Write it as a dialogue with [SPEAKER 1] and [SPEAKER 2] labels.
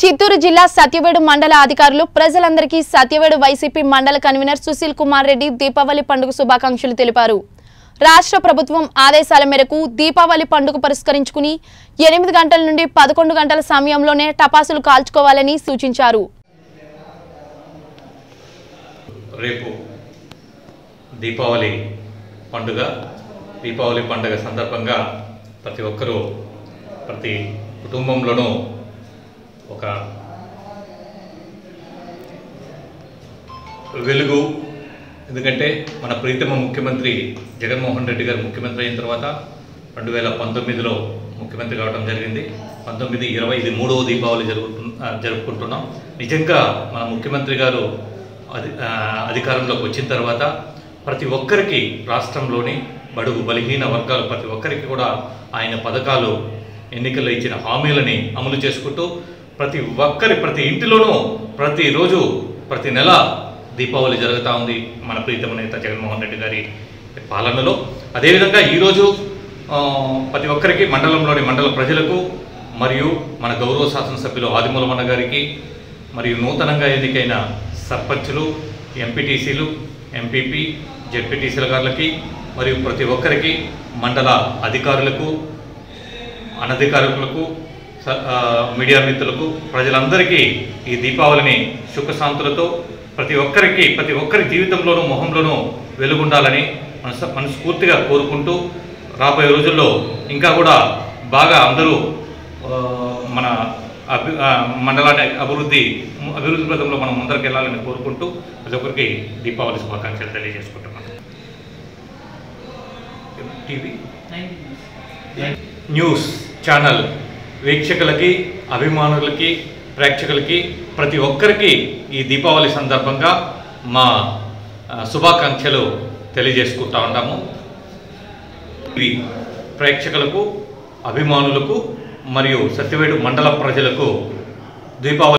[SPEAKER 1] చిత్తూరు జిల్లా సత్యవేడు మండల అధికారులు ప్రజలందరికీ సత్యవేడు వైసీపీ మండల కన్వీనర్ సుశీల్ కుమార్ రెడ్డి దీపావళి పండుగ శుభాకాంక్షలు తెలిపారు రాష్ట్ర ప్రభుత్వం ఆదేశాల మేరకు దీపావళి పండుగ పురస్కరించుకుని ఎనిమిది గంటల నుండి పదకొండు గంటల సమయంలోనే టపాసులు కాల్చుకోవాలని సూచించారు
[SPEAKER 2] రేపు దీపావళి పండుగ దీపావళి పండుగ సందర్భంగా ప్రతి ఒక్కరూ ప్రతి కుటుంబంలోనూ ఒక వెలుగు ఎందుకంటే మన ప్రీతమ ముఖ్యమంత్రి జగన్మోహన్ రెడ్డి గారు ముఖ్యమంత్రి అయిన తర్వాత రెండు వేల పంతొమ్మిదిలో ముఖ్యమంత్రి కావడం జరిగింది పంతొమ్మిది ఇరవై ఇది మూడవ దీపావళి జరుగుతు ఆ, జరుపుకుంటున్నాం నిజంగా మన ముఖ్యమంత్రి గారు అధి ఆ, అధికారంలోకి వచ్చిన తర్వాత ప్రతి ఒక్కరికి రాష్ట్రంలోని బడుగు బలహీన వర్గాలు ప్రతి ఒక్కరికి కూడా ఆయన పథకాలు ఎన్నికల్లో ఇచ్చిన హామీలని అమలు చేసుకుంటూ ప్రతి ఒక్కరి ప్రతి ఇంటిలోనూ ప్రతిరోజు ప్రతి నెల దీపావళి జరుగుతూ ఉంది మన ప్రీతమ నేత జగన్మోహన్ రెడ్డి గారి పాలనలో అదేవిధంగా ఈరోజు ఆ, ప్రతి ఒక్కరికి మండలంలోని మండల ప్రజలకు మరియు మన గౌరవ శాసనసభ్యులు ఆదిమూలమన్న గారికి మరియు నూతనంగా ఎన్నికైన సర్పంచులు ఎంపీటీసీలు ఎంపీపీ జెడ్పీటీసీల గారులకి మరియు ప్రతి ఒక్కరికి మండల అధికారులకు అనధికారులకు స- ఆ, మీడియా మిత్రులకు ప్రజలందరికీ ఈ దీపావళిని సుఖశాంతులతో ప్రతి ఒక్కరికి ప్రతి ఒక్కరి జీవితంలోనూ మొహంలోనూ వెలుగుండాలని మనసు మనస్ఫూర్తిగా కోరుకుంటూ రాబోయే రోజుల్లో ఇంకా కూడా బాగా అందరూ ఆ, మన అభి ఆ, మండలాన్ని అభివృద్ధి అభివృద్ధి పథంలో మనం ముందరికి వెళ్ళాలని కోరుకుంటూ ప్రతి ఒక్కరికి దీపావళి శుభాకాంక్షలు తెలియజేసుకుంటున్నాను టీవీ న్యూస్ ఛానల్ వీక్షకులకి అభిమానులకి ప్రేక్షకులకి ప్రతి ఒక్కరికి ఈ దీపావళి సందర్భంగా మా ఆ, శుభాకాంక్షలు తెలియజేసుకుంటా ఉంటాము ఇవి ప్రేక్షకులకు అభిమానులకు మరియు సత్యవేడు మండల ప్రజలకు దీపావళి